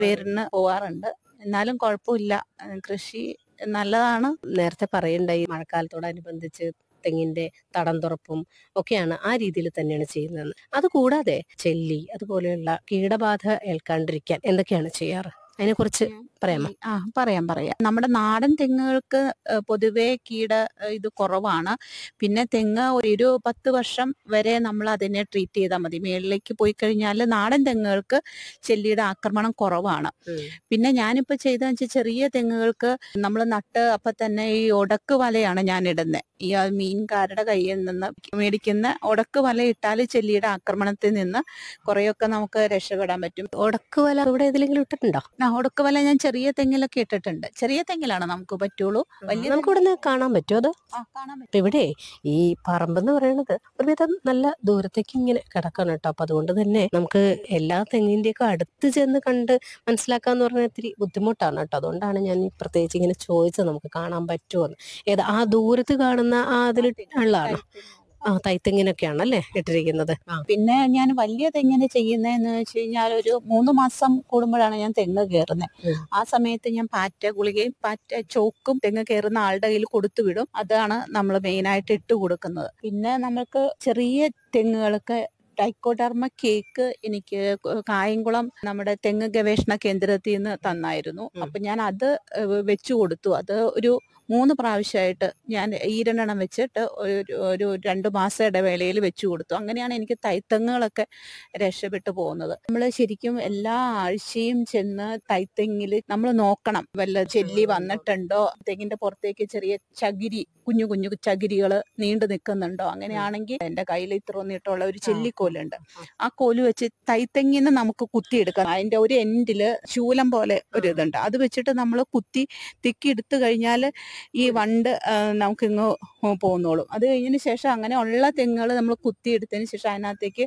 പേരിന് പോവാറുണ്ട് എന്നാലും കുഴപ്പമില്ല ഏഹ് കൃഷി നല്ലതാണ് നേരത്തെ പറയണ്ടായി മഴക്കാലത്തോടനുബന്ധിച്ച് തെങ്ങിന്റെ തടം തുറപ്പും ഒക്കെയാണ് ആ രീതിയിൽ തന്നെയാണ് ചെയ്യുന്നത് അതുകൂടാതെ ചെല്ലി അതുപോലെയുള്ള കീടബാധ ഏൽക്കാണ്ടിരിക്കാൻ എന്തൊക്കെയാണ് ചെയ്യാറ് അതിനെക്കുറിച്ച് പറയാമോ ആ പറയാം പറയാം നമ്മുടെ നാടൻ തെങ്ങുകൾക്ക് ഏഹ് പൊതുവേ കീട ഏഹ് ഇത് കുറവാണ് പിന്നെ തെങ്ങ് ഒരു പത്ത് വർഷം വരെ നമ്മൾ അതിനെ ട്രീറ്റ് ചെയ്താൽ മതി മേളിലേക്ക് പോയി കഴിഞ്ഞാൽ നാടൻ തെങ്ങുകൾക്ക് ചെല്ലിയുടെ ആക്രമണം കുറവാണ് പിന്നെ ഞാനിപ്പോ ചെയ്തതെന്ന് വെച്ചാൽ ചെറിയ തെങ്ങുകൾക്ക് നമ്മൾ നട്ട് അപ്പൊ തന്നെ ഈ ഒടക്ക് വലയാണ് ഞാൻ ഇടുന്നത് ഈ ആ മീൻകാരുടെ കയ്യിൽ നിന്ന് മേടിക്കുന്ന ഒടക്ക് വല ഇട്ടാൽ ചെല്ലിയുടെ ആക്രമണത്തിൽ നിന്ന് കുറെയൊക്കെ നമുക്ക് രക്ഷപ്പെടാൻ പറ്റും ഉടക്കുവല ഇവിടെ ഏതിലെങ്കിലും ഇട്ടിട്ടുണ്ടോ ആ ഒടക്ക് വല ഞാൻ ചെറിയ തെങ്ങിലൊക്കെ ഇട്ടിട്ടുണ്ട് ചെറിയ തെങ്ങിലാണ് നമുക്ക് പറ്റുള്ളൂ വലിയ നമുക്ക് ഇവിടെ നിന്ന് കാണാൻ പറ്റുമോ അത് ആ, കാണാൻ പറ്റും ഇപ്പൊ ഇവിടെ ഈ പറമ്പെന്ന് പറയുന്നത് ഒരുവിധം നല്ല ദൂരത്തേക്ക് ഇങ്ങനെ കിടക്കണം കേട്ടോ അപ്പൊ അതുകൊണ്ട് തന്നെ നമുക്ക് എല്ലാ തെങ്ങിന്റെയൊക്കെ അടുത്ത് ചെന്ന് കണ്ട് മനസ്സിലാക്കാന്ന് പറഞ്ഞാൽ ഇത്തിരി ബുദ്ധിമുട്ടാണ് കേട്ടോ അതുകൊണ്ടാണ് ഞാൻ ഈ പ്രത്യേകിച്ച് ഇങ്ങനെ ചോദിച്ചത് നമുക്ക് കാണാൻ പറ്റുമോ എന്ന് ഏത് ആ ദൂരത്ത് കാണുന്ന ആ അതിൽ ഉള്ളതാണ് ആ തൈത്തെങ്ങിനൊക്കെയാണ് അല്ലേ ഇട്ടിരിക്കുന്നത് ആ പിന്നെ ഞാൻ വലിയ തെങ്ങിന് ചെയ്യുന്നതെന്ന് വെച്ച് കഴിഞ്ഞാൽ ഒരു മൂന്ന് മാസം കൂടുമ്പോഴാണ് ഞാൻ തെങ്ങ് കയറുന്നത് ഉം. ആ സമയത്ത് ഞാൻ പാറ്റ ഗുളികയും പാറ്റ ചോക്കും തെങ്ങ് കയറുന്ന ആളുടെ കയ്യിൽ കൊടുത്തു വിടും അതാണ് നമ്മൾ മെയിനായിട്ട് ഇട്ട് കൊടുക്കുന്നത് പിന്നെ നമുക്ക് ചെറിയ തെങ്ങുകൾക്ക് ടൈക്കോഡർമ കേക്ക് എനിക്ക് കായംകുളം നമ്മുടെ തെങ്ങ് ഗവേഷണ കേന്ദ്രത്തിൽ നിന്ന് തന്നായിരുന്നു ഉം. അപ്പൊ ഞാൻ അത് ഏഹ് വെച്ചു കൊടുത്തു അത് ഒരു മൂന്ന് പ്രാവശ്യമായിട്ട് ഞാൻ ഈരണ്ടെണ്ണം വെച്ചിട്ട് ഒരു ഒരു രണ്ട് മാസം ഇടവേളയിൽ വെച്ചു കൊടുത്തു അങ്ങനെയാണ് എനിക്ക് തൈത്തെങ്ങുകളൊക്കെ രക്ഷപ്പെട്ടു പോകുന്നത് നമ്മൾ ശരിക്കും എല്ലാ ആഴ്ചയും ചെന്ന് തൈത്തെങ്ങിൽ നമ്മൾ നോക്കണം വല്ല ചെല്ലി വന്നിട്ടുണ്ടോ തെങ്ങിന്റെ പുറത്തേക്ക് ചെറിയ ചകിരി കുഞ്ഞു കുഞ്ഞു ചകിരികൾ നീണ്ടു നിൽക്കുന്നുണ്ടോ അങ്ങനെയാണെങ്കിൽ എന്റെ കയ്യിൽ ഇത്ര നീട്ടമുള്ള ഒരു ചെല്ലിക്കോലുണ്ട് ആ കോല് വെച്ച് തൈത്തെങ്ങിന്ന് നമുക്ക് കുത്തിയെടുക്കാം അതിന്റെ ഒരു എൻഡില് ശൂലം പോലെ ഒരു ഇതുണ്ട് അത് വെച്ചിട്ട് നമ്മൾ കുത്തി തിക്കി എടുത്തു കഴിഞ്ഞാൽ ഈ വണ്ട് ആ, നമുക്ക് ഇങ്ങ് പോന്നോളും അത് കഴിഞ്ഞതിന് ശേഷം അങ്ങനെ ഉള്ള തെങ്ങുകൾ നമ്മൾ കുത്തിയെടുത്തതിന് ശേഷം അതിനകത്തേക്ക്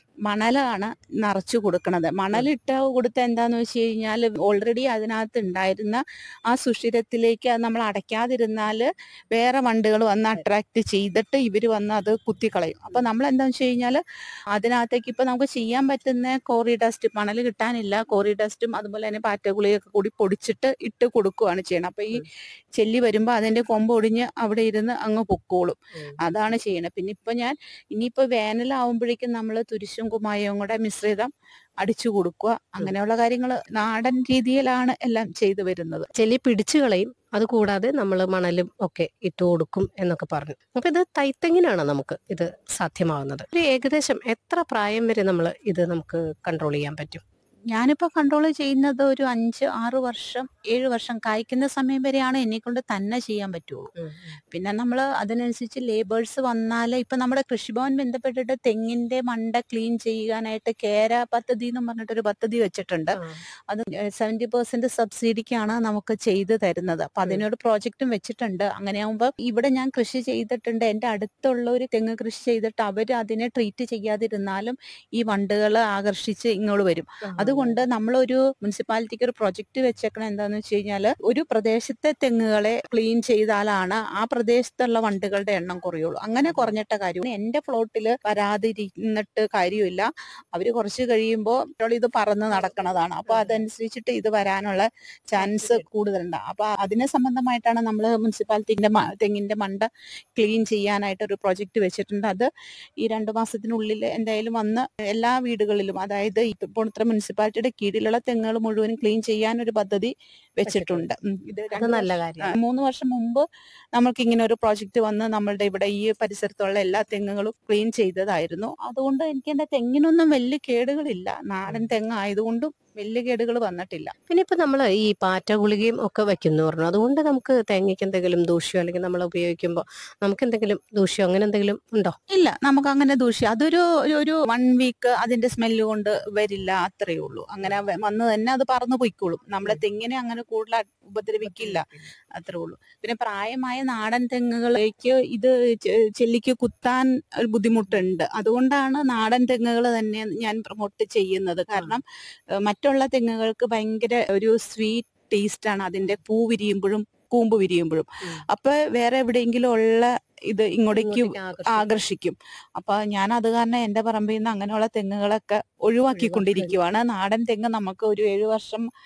മണലാണ് നിറച്ചു കൊടുക്കണത് മണലിട്ട് കൊടുത്ത എന്താന്ന് വെച്ച് കഴിഞ്ഞാൽ ഓൾറെഡി അതിനകത്ത് ഉണ്ടായിരുന്ന ആ സുഷിരത്തിലേക്ക് അത് നമ്മൾ അടയ്ക്കാതിരുന്നാൽ വേറെ വണ്ടുകൾ വന്ന് അട്രാക്ട് ചെയ്തിട്ട് ഇവർ വന്ന് അത് കുത്തിക്കളയും അപ്പൊ നമ്മൾ എന്താന്ന് വെച്ച് കഴിഞ്ഞാൽ അതിനകത്തേക്ക് ഇപ്പൊ നമുക്ക് ചെയ്യാൻ പറ്റുന്ന കോറി ഡസ്റ്റ് മണൽ കിട്ടാനില്ല കോറി ഡസ്റ്റും അതുപോലെ തന്നെ പാറ്റഗുളിയൊക്കെ കൂടി പൊടിച്ചിട്ട് ഇട്ട് കൊടുക്കുകയാണ് ചെയ്യണം അപ്പൊ ഈ ചെല്ലി വരുമ്പോൾ അതിന്റെ കൊമ്പ് ഒടിഞ്ഞ് അവിടെ ഇരുന്ന് അങ്ങ് പൊക്കോളും ഉം. അതാണ് ചെയ്യണത് പിന്നെ ഇപ്പൊ ഞാൻ ഇനിയിപ്പോ വേനലാവുമ്പോഴേക്കും നമ്മൾ തുരിശും കുമ്മായവും കൂടെ മിശ്രിതം അടിച്ചു കൊടുക്കുക അങ്ങനെയുള്ള കാര്യങ്ങൾ നാടൻ രീതിയിലാണ് എല്ലാം ചെയ്തു വരുന്നത് ചെല്ലി പിടിച്ചു കളയും അതുകൂടാതെ നമ്മൾ മണലും ഒക്കെ ഇട്ട് കൊടുക്കും എന്നൊക്കെ പറഞ്ഞു അപ്പൊ ഇത് തൈത്തെങ്ങിനാണ് നമുക്ക് ഇത് സാധ്യമാവുന്നത് ഒരു ഏകദേശം എത്ര പ്രായം വരെ നമ്മൾ ഇത് നമുക്ക് കൺട്രോൾ ചെയ്യാൻ പറ്റും ഞാനിപ്പോ കൺട്രോൾ ചെയ്യുന്നത് ഒരു അഞ്ച് ആറ് വർഷം ഏഴ് വർഷം കായ്ക്കുന്ന സമയം വരെയാണ് എന്നെ കൊണ്ട് തന്നെ ചെയ്യാൻ പറ്റുള്ളൂ പിന്നെ നമ്മൾ അതിനനുസരിച്ച് ലേബേഴ്സ് വന്നാൽ ഇപ്പൊ നമ്മുടെ കൃഷിഭവൻ ബന്ധപ്പെട്ടിട്ട് തെങ്ങിന്റെ മണ്ട ക്ലീൻ ചെയ്യാനായിട്ട് കേര പദ്ധതി എന്ന് പറഞ്ഞിട്ടൊരു പദ്ധതി വെച്ചിട്ടുണ്ട് അത് സെവന്റി പെർസെന്റ് സബ്സിഡിക്കാണ് നമുക്ക് ചെയ്തു തരുന്നത് അപ്പൊ അതിനോട് പ്രോജക്റ്റും വെച്ചിട്ടുണ്ട് അങ്ങനെയാകുമ്പോൾ ഇവിടെ ഞാൻ കൃഷി ചെയ്തിട്ടുണ്ട് എന്റെ അടുത്തുള്ള ഒരു തെങ്ങ് കൃഷി ചെയ്തിട്ട് അവർ അതിനെ ട്രീറ്റ് ചെയ്യാതിരുന്നാലും ഈ വണ്ടുകൾ ആകർഷിച്ച് ഇങ്ങോട്ട് വരും അതുകൊണ്ട് നമ്മളൊരു മുനിസിപ്പാലിറ്റിക്ക് ഒരു പ്രൊജക്ട് വെച്ചേക്കണം എന്താന്ന് വെച്ച് കഴിഞ്ഞാല് ഒരു പ്രദേശത്തെ തെങ്ങുകളെ ക്ലീൻ ചെയ്താലാണ് ആ പ്രദേശത്തുള്ള വണ്ടുകളുടെ എണ്ണം കുറയുള്ളൂ അങ്ങനെ കുറഞ്ഞിട്ട കാര്യം എന്റെ ഫ്ലോട്ടില് വരാതിരുന്നിട്ട് കാര്യമില്ല അവര് കുറച്ച് കഴിയുമ്പോൾ ഇത് പറന്ന് നടക്കണതാണ് അപ്പൊ അതനുസരിച്ചിട്ട് ഇത് വരാനുള്ള ചാൻസ് കൂടുതലുണ്ട് അപ്പൊ അതിനെ സംബന്ധമായിട്ടാണ് നമ്മൾ മുനിസിപ്പാലിറ്റിന്റെ മ- തെങ്ങിന്റെ മണ്ട ക്ലീൻ ചെയ്യാനായിട്ട് ഒരു പ്രൊജക്ട് വെച്ചിട്ടുണ്ട് അത് ഈ രണ്ടു മാസത്തിനുള്ളിൽ എന്തായാലും വന്ന് എല്ലാ വീടുകളിലും അതായത് ഇപ്പോൾ ഇത്ര മുനിസിപ്പാലിറ്റിയുടെ കീഴിലുള്ള തെങ്ങുകൾ മുഴുവൻ ക്ലീൻ ചെയ്യാൻ ഒരു പദ്ധതി വെച്ചിട്ടുണ്ട് ഉം. ഇത് അത് രണ്ട് നല്ല വർഷം- കാര്യം ആ, മൂന്ന് വർഷം മുമ്പ് നമ്മൾക്ക് ഇങ്ങനെ ഒരു പ്രോജക്റ്റ് വന്ന് നമ്മളുടെ ഇവിടെ ഈ പരിസരത്തുള്ള എല്ലാ തെങ്ങുകളും ക്ലീൻ ചെയ്തതായിരുന്നു അതുകൊണ്ട് എനിക്ക് എന്റെ തെങ്ങിനൊന്നും വലിയ കേടുകളില്ല നാടൻ തെങ്ങ് ആയതുകൊണ്ടും വലിയ കേടുകൾ വന്നിട്ടില്ല പിന്നെ ഇപ്പൊ നമ്മൾ ഈ പാറ്റ ഗുളികയും ഒക്കെ വെക്കുന്നു പറഞ്ഞു അതുകൊണ്ട് നമുക്ക് തേങ്ങയ്ക്ക് എന്തെങ്കിലും ദൂഷ്യോ അല്ലെങ്കിൽ നമ്മൾ ഉപയോഗിക്കുമ്പോൾ നമുക്ക് എന്തെങ്കിലും ദൂഷ്യോ അങ്ങനെ എന്തെങ്കിലും ഉണ്ടോ ഇല്ല നമുക്ക് അങ്ങനെ ദൂഷ്യം അതൊരു ഒരു- ഒരു വൺ വീക്ക് അതിന്റെ സ്മെല്ല് കൊണ്ട് വരില്ല അത്രയേ ഉള്ളൂ അങ്ങനെ വ- വന്ന് തന്നെ അത് പറന്നു പൊയ്ക്കോളും നമ്മളെ തെങ്ങിനെ അങ്ങനെ കൂടുതൽ ഉപദ്രവിക്കില്ല അത്രേ ഉള്ളൂ പിന്നെ പ്രായമായ നാടൻ തെങ്ങുകളിലേക്ക് ഇത് ചെ- ചെല്ലിക്ക് കുത്താൻ ഒരു ബുദ്ധിമുട്ടുണ്ട് അതുകൊണ്ടാണ് നാടൻ തെങ്ങുകൾ തന്നെ ഞാൻ പ്രൊമോട്ട് ചെയ്യുന്നത് കാരണം ഏഹ് മറ്റുള്ള തെങ്ങുകൾക്ക് ഭയങ്കര ഒരു സ്വീറ്റ് ടേസ്റ്റ് ആണ് അതിന്റെ പൂ വിരിയുമ്പോഴും കൂമ്പ് വിരിയുമ്പോഴും ഉം. അപ്പൊ വേറെ എവിടെയെങ്കിലും ഉള്ള ഇത് ഇങ്ങോട്ടേക്ക് ഇങ്ങോട്ടേക്ക് ആകർഷിക്കും. ആകർഷിക്കും അപ്പൊ ഞാൻ അത് കാരണം എന്റെ പറമ്പിൽ നിന്ന് അങ്ങനെയുള്ള തെങ്ങുകളൊക്കെ ഒഴിവാക്കിക്കൊണ്ടിരിക്കുവാണ് നാടൻ തെങ്ങ് നമുക്ക് ഒരു ഏഴു വർഷം